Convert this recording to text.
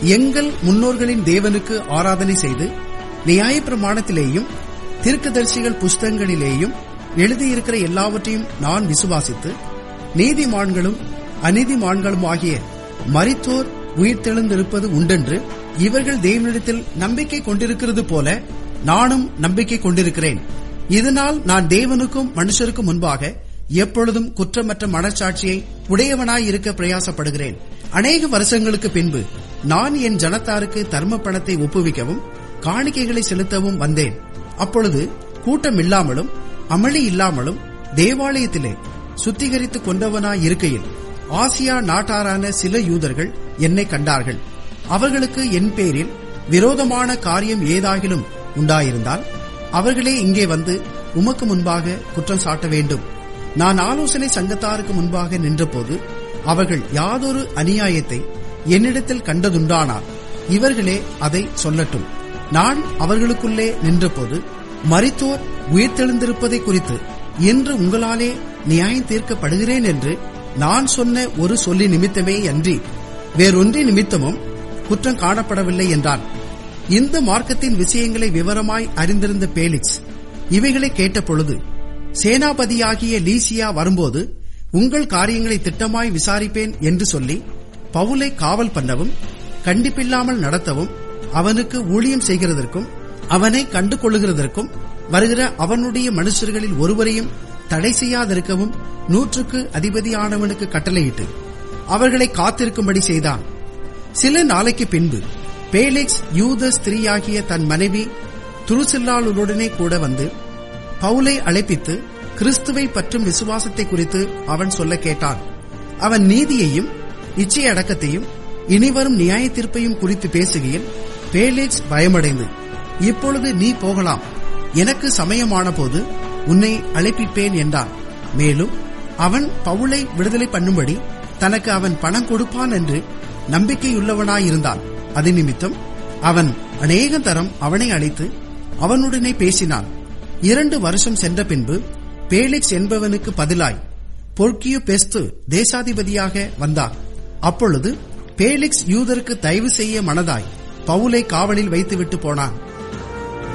எங்கள் முன்னோர்களின் தேவனுக்கு ஆராதனை செய்து நியாயப்பிரமாணத்திலேயும் தீர்க்கதரிசிகள் புஸ்தகங்களிலேயும் எழுதியிருக்கிற எல்லாவற்றையும் நான் விசுவாசித்து நீதிமான்களும் அநீதிமான்களும் ஆகிய மரித்தோர் உயிர்த்தெழுந்திருப்பது உண்டென்று இவர்கள் தேவனிடத்தில் நம்பிக்கை கொண்டிருக்கிறது போல நானும் நம்பிக்கை கொண்டிருக்கிறேன் இதனால் நான் தேவனுக்கும் மனுஷருக்கும் முன்பாக எப்பொழுதும் குற்றமற்ற மனச்சாட்சியை உடையவனாய் இருக்க பிரயாசப்படுகிறேன் அநேக வருஷங்களுக்கு பின்பு நான் என் ஜனத்தாருக்கு தர்ம பணத்தை ஒப்புவிக்கவும் காணிக்கைகளை செலுத்தவும் வந்தேன் அப்பொழுது கூட்டம் இல்லாமலும் அமளி இல்லாமலும் தேவாலயத்திலே சுத்திகரித்துக் கொண்டவனாய் இருக்கையில் ஆசியா நாட்டாரான சில யூதர்கள் என்னை கண்டார்கள் அவர்களுக்கு என் பேரில் விரோதமான காரியம் ஏதாகிலும் உண்டாயிருந்தால் அவர்களே இங்கே வந்து உமக்கு முன்பாக குற்றம் சாட்ட வேண்டும் நான் ஆலோசனை சங்கத்தாருக்கு முன்பாக நின்றபோது அவர்கள் யாதொரு அநியாயத்தை என்னிடத்தில் கண்டதுண்டானால் இவர்களே அதை சொல்லட்டும் நான் அவர்களுக்குள்ளே நின்றபோது மரித்தோர் உயிர்த்தெழுந்திருப்பதை குறித்து இன்று உங்களாலே நியாயம் தீர்க்கப்படுகிறேன் என்று நான் சொன்ன ஒரு சொல்லி நிமித்தமே அன்றி வேறொன்றி நிமித்தமும் குற்றம் காணப்படவில்லை என்றான் இந்த மார்க்கத்தின் விஷயங்களை விவரமாய் அறிந்திருந்த பேலிக்ஸ் இவைகளை கேட்ட பொழுது சேனாபதியாகிய லீசியா வரும்போது உங்கள் காரியங்களை திட்டமாய் விசாரிப்பேன் என்று சொல்லி பவுலை காவல் பண்ணவும் கண்டிப்பில்லாமல் நடத்தவும் அவனுக்கு ஊழியம் செய்கிறதற்கும் அவனை கண்டு கொள்ளுகிறதற்கும் வருகிற அவனுடைய மனுஷர்களில் ஒருவரையும் தடை செய்யாதிருக்கவும் நூற்றுக்கு அதிபதியானவனுக்கு கட்டளையிட்டு அவர்களை காத்திருக்கும்படி செய்தான் சில நாளைக்கு பின்பு பேலிக்ஸ் யூத ஸ்திரீயாகிய தன் மனைவி துருசில்லாளுடனே கூட வந்து பவுலை அழைப்பித்து கிறிஸ்துவை பற்றும் விசுவாசத்தை குறித்து அவன் சொல்ல கேட்டான் அவன் நீதியையும் இச்சை அடக்கத்தையும் இனிவரும் நியாய தீர்ப்பையும் குறித்து பேசுகையில் பேலிக்ஸ் பயமடைந்து இப்பொழுது நீ போகலாம் எனக்கு சமயமான போது உன்னை அழைப்பிப்பேன் என்றான் மேலும் அவன் பவுலை விடுதலை பண்ணும்படி தனக்கு அவன் பணம் கொடுப்பான் என்று நம்பிக்கையுள்ளவனாயிருந்தான் அது நிமித்தம் அவன் அநேக தரம் அவனை அழைத்து அவனுடனே பேசினான் இரண்டு வருஷம் சென்ற பின்பு பேலிக்ஸ் என்பவனுக்கு பதிலாய் பொர்க்கியோ பெஸ்து தேசாதிபதியாக வந்தான் அப்பொழுது பேலிக்ஸ் யூதருக்கு தயவு செய்ய மனதாய் பவுலை காவலில் வைத்துவிட்டு போனான்